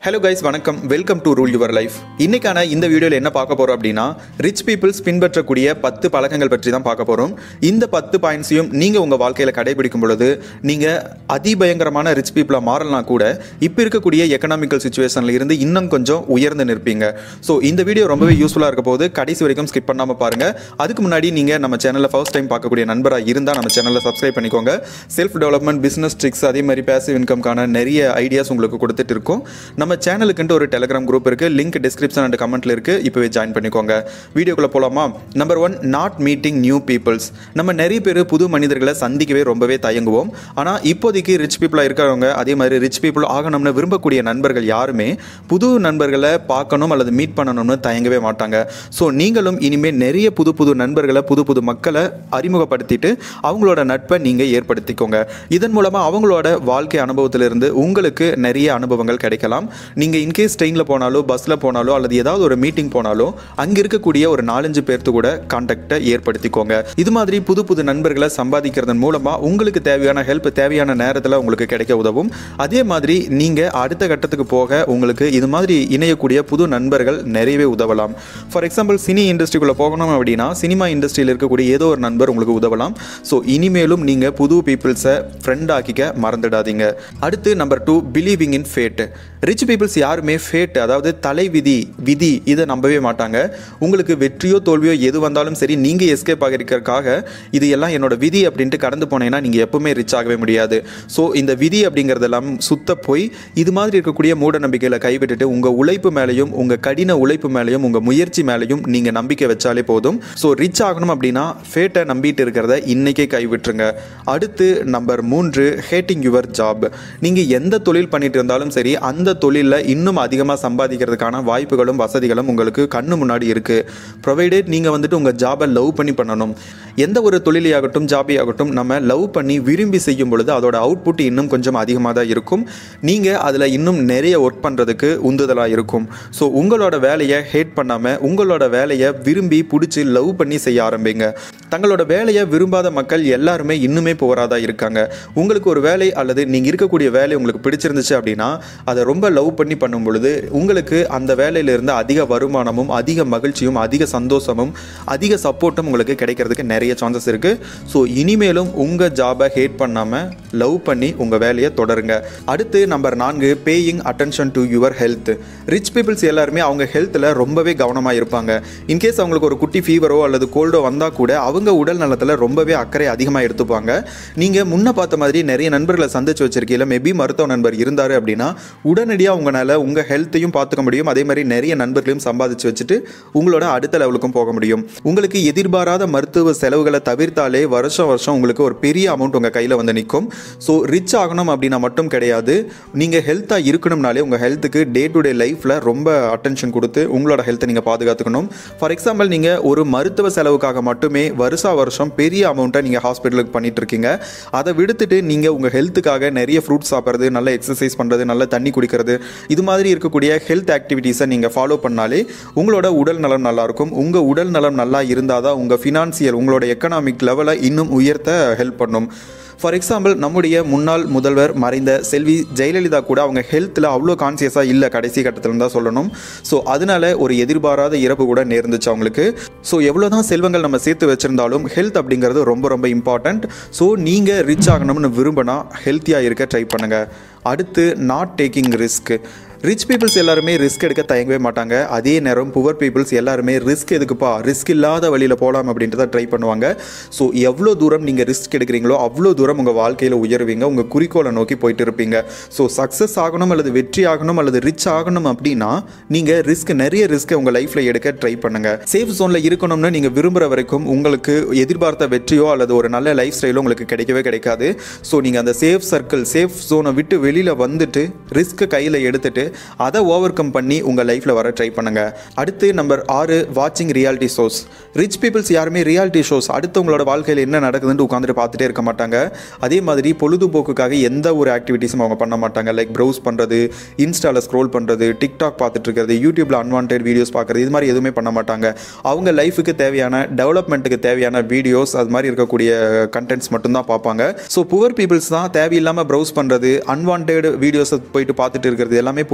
hello guys வணக்கம் welcome to rule your life இன்னைக்கான இந்த வீடியோவில் என்ன பார்க்க போறோம் அப்படின்னா ரிச் பீப்புள்ஸ் பின்பற்றக்கூடிய பத்து பழக்கங்கள் பற்றி தான் பார்க்க போறோம் இந்த பத்து பாயிண்ட்ஸையும் நீங்க உங்க வாழ்க்கையில கடைபிடிக்கும் பொழுது நீங்க அதிபயங்கரமான ரிச் பீப்புளா மாறலாம் கூட இப்போ இருக்கக்கூடிய எக்கனாமிக்கல் சுச்சுவேஷன்ல இருந்து இன்னும் கொஞ்சம் உயர்ந்து நிற்பீங்க ஸோ இந்த வீடியோ ரொம்பவே யூஸ்ஃபுல்லாக இருக்க போது கடைசி வரைக்கும் ஸ்கிப் பண்ணாம பாருங்க அதுக்கு முன்னாடி நீங்க நம்ம சேனலில் ஃபர்ஸ்ட் டைம் பார்க்கக்கூடிய நண்பராக இருந்தால் நம்ம சேனலை சப்ஸ்கிரைப் பண்ணிக்கோங்க செல்ஃப் டெவலப்மெண்ட் பிசினஸ் ட்ரிக்ஸ் அதே மாதிரி பேசிவ் இன்கம்கான நிறைய ஐடியாஸ் உங்களுக்கு கொடுத்துட்டு இருக்கோம் நம்ம சேனலுக்குன்ட்டு ஒரு டெலிகிராம் குரூப் இருக்கு லிங்க் டிஸ்கிரிப்ஷன் அண்ட் கமெண்ட்ல இருக்கு இப்போவே ஜாயின் பண்ணிக்கோங்க வீடியோக்குள்ள போலாமா number one not meeting new peoples நம்ம நிறைய பேர் புது மனிதர்களை சந்திக்கவே ரொம்பவே தயங்குவோம் ஆனால் இப்போதைக்கு ரிச் பீப்புளாக இருக்கிறவங்க அதே மாதிரி ரிச் பீப்புள் ஆகணும்னு விரும்பக்கூடிய நண்பர்கள் யாருமே புது நண்பர்களை பார்க்கணும் அல்லது மீட் பண்ணணும்னு தயங்கவே மாட்டாங்க ஸோ நீங்களும் இனிமேல் நிறைய புது புது நண்பர்களை புது புது மக்களை அறிமுகப்படுத்திட்டு அவங்களோட நட்பை நீங்கள் ஏற்படுத்திக்கோங்க இதன் மூலமாக அவங்களோட வாழ்க்கை அனுபவத்திலிருந்து உங்களுக்கு நிறைய அனுபவங்கள் கிடைக்கலாம் நீங்கள் இன்கேஸ் ட்ரெயினில் போனாலோ பஸ்ஸில் போனாலோ அல்லது ஏதாவது ஒரு மீட்டிங் போனாலோ அங்கே இருக்கக்கூடிய ஒரு நாலஞ்சு பேர்த்து கூட கான்டாக்டை ஏற்படுத்திக்கோங்க இது மாதிரி புது புது நண்பர்களை சம்பாதிக்கிறதன் மூலமாக உங்களுக்கு தேவையான ஹெல்ப் தேவையான நேரத்தில் உங்களுக்கு கிடைக்க உதவும் அதே மாதிரி நீங்கள் அடுத்த கட்டத்துக்கு போக உங்களுக்கு இது மாதிரி இணையக்கூடிய புது நண்பர்கள் நிறையவே உதவலாம் ஃபார் எக்ஸாம்பிள் சினி இண்டஸ்ட்ரிக்குள்ளே போகணும் அப்படின்னா சினிமா இண்டஸ்ட்ரியில் இருக்கக்கூடிய ஏதோ ஒரு நண்பர் உங்களுக்கு உதவலாம் ஸோ இனிமேலும் நீங்கள் புது பீப்புள்ஸை ஃப்ரெண்ட் ஆக்கிக்க மறந்துடாதீங்க அடுத்து number two believing in fate rich peoples யாருமே ஃபேட் அதாவது தலைவிதி விதி இதை நம்பவே மாட்டாங்க உங்களுக்கு வெற்றியோ தோல்வியோ எது வந்தாலும் சரி நீங்கள் எஸ்கேப் ஆகிருக்கிறதுக்காக இது எல்லாம் என்னோட விதி அப்படின்ட்டு கடந்து போனீங்கன்னா நீங்கள் எப்பவுமே ரிச் ஆகவே முடியாது ஸோ இந்த விதி அப்படிங்கிறதெல்லாம் சுத்த போய் இது மாதிரி இருக்கக்கூடிய மூட நம்பிக்கைகளை கைவிட்டுட்டு உங்கள் உழைப்பு மேலேயும் உங்கள் கடின உழைப்பு மேலேயும் உங்கள் முயற்சி மேலேயும் நீங்கள் நம்பிக்கை வச்சாலே போதும் ஸோ ரிச் ஆகணும் அப்படின்னா ஃபேட்டை நம்பிட்டு இருக்கிறத இன்னைக்கே கைவிட்டுருங்க அடுத்து நம்பர் மூன்று ஹேட்டிங் யுவர் ஜாப் நீங்கள் எந்த தொழில் பண்ணிட்டு இருந்தாலும் சரி அந்த தொழிலில் இன்னும் அதிகமாக சம்பாதிக்கிறதுக்கான வாய்ப்புகளும் வசதிகளும் உங்களுக்கு கண்ணு முன்னாடி இருக்குது ப்ரொவைடட் நீங்கள் வந்துட்டு உங்கள் ஜாபை லவ் பண்ணி பண்ணணும் எந்த ஒரு தொழிலையாகட்டும் ஜாபே ஆகட்டும் நம்ம லவ் பண்ணி விரும்பி செய்யும் பொழுது அதோட அவுட்புட் இன்னும் கொஞ்சம் அதிகமாக தான் இருக்கும் நீங்கள் அதில் இன்னும் நிறைய ஒர்க் பண்ணுறதுக்கு உந்துதலாக இருக்கும் ஸோ உங்களோட வேலையை ஹேட் பண்ணாமல் உங்களோட வேலையை விரும்பி பிடிச்சி லவ் பண்ணி செய்ய ஆரம்பிங்க தங்களோட வேலையை விரும்பாத மக்கள் எல்லாருமே இன்னுமே போராதா இருக்காங்க உங்களுக்கு ஒரு வேலை அல்லது நீங்கள் இருக்கக்கூடிய வேலை உங்களுக்கு பிடிச்சிருந்துச்சு அப்படின்னா அதை ரொம்ப லவ் பண்ணி பண்ணும் பொழுது உங்களுக்கு அந்த வேலையிலிருந்து அதிக வருமானமும் அதிக மகிழ்ச்சியும் அதிக சந்தோஷமும் அதிக சப்போர்ட்டும் உங்களுக்கு கிடைக்கிறதுக்கு நிறைய சான்சஸ் இருக்குது ஸோ இனிமேலும் உங்கள் ஜாபை ஹேட் பண்ணாமல் லவ் பண்ணி உங்கள் வேலையை தொடருங்க அடுத்து நம்பர் நான்கு paying attention to your health rich peoples எல்லாருமே அவங்க ஹெல்த்தில் ரொம்பவே கவனமாக இருப்பாங்க இன்கேஸ் அவங்களுக்கு ஒரு குட்டி ஃபீவரோ அல்லது கோல்டோ வந்தால் கூட அவங்க உடல் நலத்தில் ரொம்பவே அக்கறை அதிகமாக எடுத்துப்பாங்க நீங்கள் முன்ன பார்த்த மாதிரி நிறைய நண்பர்களை சந்திச்சு வச்சிருக்கீங்க மேபி மருத்துவ நண்பர் இருந்தார் அப்படின்னா உடனடியாக உங்களால் உங்கள் ஹெல்த்தையும் பார்த்துக்க முடியும் அதே மாதிரி நிறைய நண்பர்களையும் சம்பாதிச்சு வச்சுட்டு உங்களோட அடுத்த லெவலுக்கும் போக முடியும் உங்களுக்கு எதிர்பாராத மருத்துவ செலவுகளை தவிர்த்தாலே வருஷம் வருஷம் உங்களுக்கு ஒரு பெரிய அமௌண்ட் உங்கள் கையில் வந்து நிற்கும் ஸோ ரிச் ஆகணும் அப்படின்னா மட்டும் கிடையாது நீங்கள் ஹெல்த்தாக இருக்கணும்னாலே உங்கள் ஹெல்த்துக்கு டே டு டே லைஃப்பில் ரொம்ப அட்டென்ஷன் கொடுத்து உங்களோட ஹெல்த்தை நீங்கள் பாதுகாத்துக்கணும் ஃபார் எக்ஸாம்பிள் நீங்கள் ஒரு மருத்துவ செலவுக்காக மட்டுமே வருஷா வருஷம் பெரிய அமௌண்ட்டை நீங்கள் ஹாஸ்பிட்டலுக்கு பண்ணிட்டு இருக்கீங்க அதை விடுத்துட்டு நீங்கள் உங்கள் ஹெல்த்துக்காக நிறைய ஃப்ரூட்ஸ் சாப்பிட்றது நல்ல எக்ஸசைஸ் பண்ணுறது நல்ல தண்ணி குடிக்கிறது இது மாதிரி இருக்கக்கூடிய ஹெல்த் ஆக்டிவிட்டீஸை நீங்கள் ஃபாலோ பண்ணாலே உங்களோட உடல் நலம் நல்லாயிருக்கும் உங்கள் உடல் நலம் நல்லா இருந்தால் தான் உங்கள் ஃபினான்சியல் உங்களோட எக்கனாமிக் லெவலை இன்னும் உயர்த்த ஹெல்ப் பண்ணும் ஃபார் எக்ஸாம்பிள் நம்முடைய முன்னாள் முதல்வர் மறைந்த செல்வி ஜெயலலிதா கூட அவங்க ஹெல்த்தில் அவ்வளோ கான்சியஸாக இல்லை கடைசி கட்டத்தில் தான் சொல்லணும் ஸோ அதனால ஒரு எதிர்பாராத இறப்பு கூட நேர்ந்துச்சு அவங்களுக்கு ஸோ எவ்வளோ தான் செல்வங்கள் நம்ம சேர்த்து வச்சிருந்தாலும் ஹெல்த் அப்படிங்கிறது ரொம்ப ரொம்ப இம்பார்ட்டண்ட் ஸோ நீங்கள் ரிச் ஆகணும்னு விரும்பினா ஹெல்த்தியாக இருக்க ட்ரை பண்ணுங்கள் அடுத்து not taking risk rich peoples எல்லாருமே ரிஸ்க் எடுக்க தயங்கவே மாட்டாங்க அதே நேரம் புவர் பீப்புள்ஸ் எல்லாருமே ரிஸ்க் எதுக்குப்பா ரிஸ்க் இல்லாத வழியில் போகலாம் அப்படின்ட்டு தான் ட்ரை பண்ணுவாங்க ஸோ எவ்வளோ தூரம் நீங்கள் ரிஸ்க் எடுக்கிறீங்களோ அவ்வளோ தூரம் உங்கள் வாழ்க்கையில் உயர்வீங்க உங்கள் குறிக்கோளை நோக்கி போயிட்டு இருப்பீங்க ஸோ சக்ஸஸ் ஆகணும் அல்லது வெற்றி ஆகணும் அல்லது ரிச் ஆகணும் அப்படின்னா நீங்கள் ரிஸ்க் நிறைய ரிஸ்க்கை உங்கள் லைஃப்பில் எடுக்க ட்ரை பண்ணுங்கள் சேஃப் ஜோனில் இருக்கணும்னு நீங்கள் விரும்புகிற வரைக்கும் உங்களுக்கு எதிர்பார்த்த வெற்றியோ அல்லது ஒரு நல்ல லைஃப் ஸ்டைலோ உங்களுக்கு கிடைக்கவே கிடைக்காது ஸோ நீங்கள் அந்த சேஃப் சர்க்கிள் சேஃப் ஜோனை விட்டு வெளியில் வந்துட்டு ரிஸ்க்கை கையில் எடுத்துட்டு அதை ஓவர் கம் பண்ணி உங்கள் லைஃப்பில் வர ட்ரை பண்ணுங்கள் அடுத்து நம்பர் ஆறு வாட்சிங் ரியாலிட்டி ஷோஸ் ரிச் பீப்புள்ஸ் யாருமே ரியாலிட்டி ஷோஸ் அடுத்தவங்களோட வாழ்க்கையில் என்ன நடக்குதுன்னு உட்காந்துட்டு பார்த்துட்டே இருக்க மாட்டாங்க அதே மாதிரி பொழுதுபோக்குக்காக எந்த ஒரு ஆக்டிவிட்டீஸும் அவங்க பண்ண மாட்டாங்க லைக் ப்ரௌஸ் பண்ணுறது இன்ஸ்டாவில் ஸ்க்ரோல் பண்ணுறது டிக்டாக் பார்த்துட்டு இருக்கிறது யூடியூப்பில் அன்வான்ட் வீடியோஸ் பார்க்குறது இது மாதிரி எதுவுமே பண்ண மாட்டாங்க அவங்க லைஃபுக்கு தேவையான டெவலப்மெண்ட்டுக்கு தேவையான வீடியோஸ் அது மாதிரி இருக்கக்கூடிய கண்டென்ட்ஸ் மட்டும்தான் பார்ப்பாங்க ஸோ புவர் பீப்புள்ஸ் தான் தேவையில்லாமல் ப்ரௌஸ் பண்ணுறது அன்வான்ட் வீடியோஸை போயிட்டு பார்த்துட்டு இருக்கிறது எல்லாமே புவர்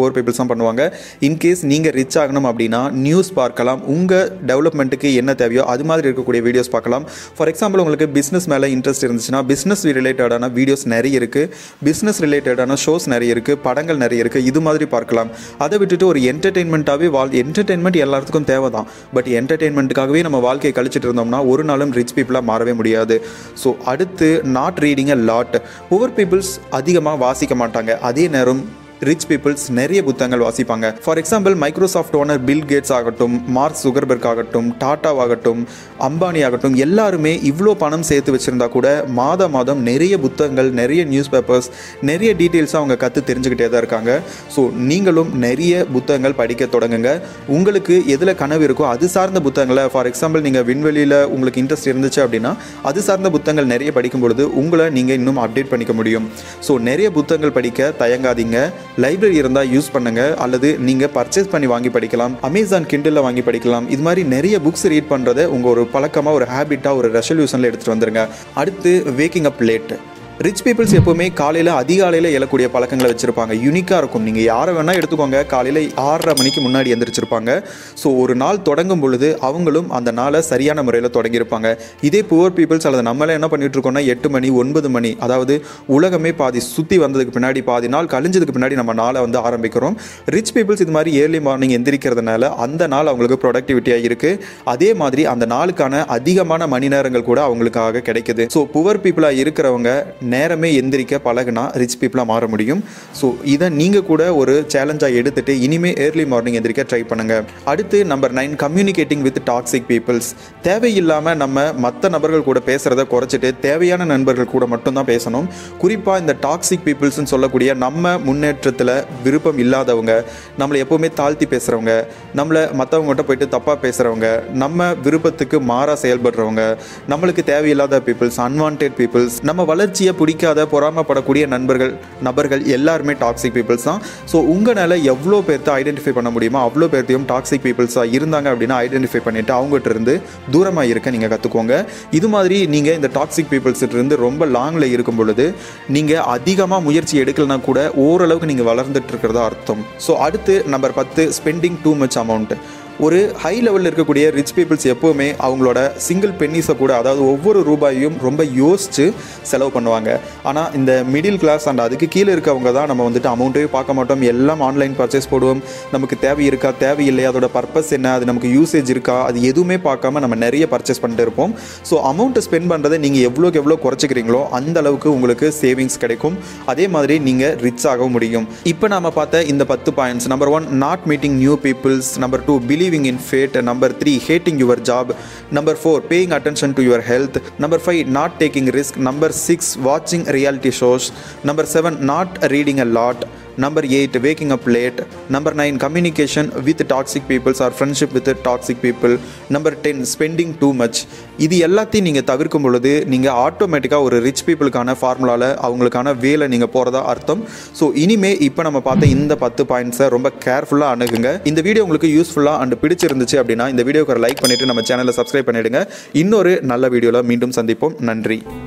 புவர் பீப்புள்ஸ் தான் பண்ணுவாங்க இன்கேஸ் நீங்கள் ரிச் ஆகணும் அப்படின்னா நியூஸ் பார்க்கலாம் உங்கள் டெவலப்மெண்ட்டுக்கு என்ன தேவையோ அது மாதிரி இருக்கக்கூடிய வீடியோஸ் பார்க்கலாம் ஃபார் எக்ஸாம்பிள் உங்களுக்கு பிஸ்னஸ் மேலே இன்ட்ரெஸ்ட் இருந்துச்சுன்னா பிஸ்னஸ் ரிலேட்டடான வீடியோஸ் நிறைய இருக்குது பிஸ்னஸ் ரிலேட்டடான ஷோஸ் நிறைய இருக்குது படங்கள் நிறைய இருக்குது இது மாதிரி பார்க்கலாம் அதை விட்டுட்டு ஒரு என்டர்டெயின்மெண்ட்டாகவே வாழ் என்டர்டெயின்மெண்ட் எல்லாத்துக்கும் தேவை தான் பட் என்டர்டெயின்மெண்ட்டுக்காகவே நம்ம வாழ்க்கையை கழிச்சிட்டு இருந்தோம்னா ஒரு நாளும் ரிச் பீப்புளாக மாறவே முடியாது ஸோ அடுத்து not reading a lot poor peoples அதிகமாக வாசிக்க மாட்டாங்க அதே நேரம் ரிச் பீப்புள்ஸ் நிறைய புத்தகங்கள் வாசிப்பாங்க for example Microsoft owner Bill Gates ஆகட்டும் மார்க் சுகர்பர்க் ஆகட்டும் டாடா ஆகட்டும் அம்பானி ஆகட்டும் எல்லாருமே இவ்வளோ பணம் சேர்த்து வச்சுருந்தா கூட மாத மாதம் நிறைய புத்தகங்கள் நிறைய நியூஸ் பேப்பர்ஸ் நிறைய டீட்டெயில்ஸாக அவங்க கற்று தெரிஞ்சுக்கிட்டே தான் இருக்காங்க ஸோ நீங்களும் நிறைய புத்தகங்கள் படிக்க தொடங்குங்க உங்களுக்கு எதில் கனவு இருக்கோ அது சார்ந்த புத்தகங்களை ஃபார் எக்ஸாம்பிள் நீங்கள் விண்வெளியில் உங்களுக்கு இன்ட்ரெஸ்ட் இருந்துச்சு அப்படின்னா அது சார்ந்த புத்தகங்கள் நிறைய படிக்கும் பொழுது உங்களை நீங்கள் இன்னும் அப்டேட் பண்ணிக்க முடியும் ஸோ நிறைய புத்தகங்கள் படிக்க தயங்காதீங்க லைப்ரரி இருந்தால் யூஸ் பண்ணுங்க அல்லது நீங்கள் பர்ச்சேஸ் பண்ணி வாங்கி படிக்கலாம் அமேசான் கிண்டில் வாங்கி படிக்கலாம் இது மாதிரி நிறைய புக்ஸ் ரீட் பண்ணுறதை உங்கள் ஒரு பழக்கமாக ஒரு ஹேபிட்டாக ஒரு ரெசல்யூஷனில் எடுத்துகிட்டு வந்துருங்க அடுத்து waking up late rich peoples எப்போவுமே காலையில் அதிகாலையில் எழக்கூடிய பழக்கங்களை வச்சுருப்பாங்க யூனிக்காக இருக்கும் நீங்கள் யாரை வேணால் எடுத்துக்கோங்க காலையில் ஆறரை மணிக்கு முன்னாடி எந்திரிச்சிருப்பாங்க ஸோ ஒரு நாள் தொடங்கும் பொழுது அவங்களும் அந்த நாளை சரியான முறையில் தொடங்கியிருப்பாங்க இதே புவர் பீப்புள்ஸ் அல்லது நம்மளே என்ன பண்ணிட்டு இருக்கோம்னா எட்டு மணி ஒன்பது மணி அதாவது உலகமே பாதி சுற்றி வந்ததுக்கு பின்னாடி பாதி நாள் கழிஞ்சதுக்கு பின்னாடி நம்ம நாளை வந்து ஆரம்பிக்கிறோம் ரிச் பீப்புள்ஸ் இது மாதிரி ஏர்லி மார்னிங் எந்திரிக்கிறதுனால அந்த நாள் அவங்களுக்கு ப்ரொடக்டிவிட்டியாக இருக்குது அதே மாதிரி அந்த நாளுக்கான அதிகமான மணி நேரங்கள் கூட அவங்களுக்காக கிடைக்குது ஸோ புவர் பீப்புளாக இருக்கிறவங்க நேரமே எந்திரிக்க பழகுனா ரிச் பீப்புளாக மாற முடியும் ஸோ இதை நீங்கள் கூட ஒரு சேலஞ்சாக எடுத்துட்டு இனிமே ஏர்லி மார்னிங் எந்திரிக்க ட்ரை பண்ணுங்க அடுத்து number nine communicating with toxic peoples தேவையில்லாமல் நம்ம மற்ற நபர்கள் கூட பேசுகிறத குறைச்சிட்டு தேவையான நண்பர்கள் கூட மட்டும்தான் பேசணும் குறிப்பாக இந்த டாக்ஸிக் பீப்புள்ஸ்னு சொல்லக்கூடிய நம்ம முன்னேற்றத்தில் விருப்பம் இல்லாதவங்க நம்மளை எப்போவுமே தாழ்த்தி பேசுகிறவங்க நம்மளை மற்றவங்ககிட்ட போயிட்டு தப்பாக பேசுகிறவங்க நம்ம விருப்பத்துக்கு மாறாக செயல்படுறவங்க நம்மளுக்கு தேவையில்லாத பீப்புள்ஸ் அன்வான்ட் பீப்புள்ஸ் நம்ம வளர்ச்சியை பிடிக்காத பொறாமப்படக்கூடிய நண்பர்கள் நபர்கள் எல்லாருமே டாக்ஸிக் பீப்புள்ஸ் தான் ஸோ உங்களால் எவ்வளோ பேர்த்த ஐடென்டிஃபை பண்ண முடியுமோ அவ்வளோ பேர்த்தையும் டாக்ஸிக் பீப்புள்ஸாக இருந்தாங்க அப்படின்னா ஐடென்டிஃபை பண்ணிவிட்டு அவங்ககிட்ட இருந்து தூரமாக இருக்க நீங்கள் கற்றுக்கோங்க இது மாதிரி நீங்கள் இந்த டாக்ஸிக் பீப்புள்ஸ்கிட்ட இருந்து ரொம்ப லாங்கில் இருக்கும் பொழுது நீங்கள் அதிகமாக முயற்சி எடுக்கலைன்னா கூட ஓரளவுக்கு நீங்கள் வளர்ந்துட்டு இருக்கிறதா அர்த்தம் ஸோ அடுத்து நம்பர் பத்து ஸ்பெண்டிங் டூ மச் அமௌண்ட் ஒரு ஹை லெவலில் இருக்கக்கூடிய ரிச் பீப்புள்ஸ் எப்போவுமே அவங்களோட சிங்கிள் பென்னிஸை கூட அதாவது ஒவ்வொரு ரூபாயையும் ரொம்ப யோசித்து செலவு பண்ணுவாங்க ஆனால் இந்த மிடில் கிளாஸ் அண்ட் அதுக்கு கீழே இருக்கவங்க தான் நம்ம வந்துட்டு அமௌண்ட்டே பார்க்க மாட்டோம் எல்லாம் ஆன்லைன் பர்ச்சேஸ் போடுவோம் நமக்கு தேவை இருக்கா தேவையில்லையா அதோட பர்பஸ் என்ன அது நமக்கு யூசேஜ் இருக்கா அது எதுவுமே பார்க்காம நம்ம நிறைய பர்ச்சேஸ் பண்ணிட்டு இருப்போம் ஸோ அமௌண்ட்டை ஸ்பெண்ட் பண்ணுறதை நீங்கள் எவ்வளோக்கு எவ்வளோ குறைச்சிக்கிறீங்களோ அந்த அளவுக்கு உங்களுக்கு சேவிங்ஸ் கிடைக்கும் அதே மாதிரி நீங்கள் ரிச் ஆக முடியும் இப்போ நாம பார்த்த இந்த பத்து points number one not meeting new peoples number two believing in fate number 3 hating your job number 4 paying attention to your health number 5 not taking risk number 6 watching reality shows number 7 not reading a lot number 8 waking up late number 9 communication with toxic people or friendship with toxic people number 10 spending too much இது எல்லாத்தையும் நீங்கள் தவிர்க்கும் பொழுது நீங்கள் ஆட்டோமேட்டிக்காக ஒரு rich பீப்புளுக்கான ஃபார்முலாவில் அவங்களுக்கான வேலை நீங்கள் போகிறதா அர்த்தம் ஸோ இனிமே இப்போ நம்ம பார்த்த இந்த பத்து பாயிண்ட்ஸை ரொம்ப கேர்ஃபுல்லாக அணுகுங்க இந்த வீடியோ உங்களுக்கு யூஸ்ஃபுல்லாக அண்ட் பிடிச்சிருந்துச்சு அப்படின்னா இந்த வீடியோக்கு ஒரு லைக் பண்ணிவிட்டு நம்ம சேனலை சப்ஸ்கிரைப் பண்ணிவிடுங்க இன்னொரு நல்ல வீடியோவில் மீண்டும் சந்திப்போம் நன்றி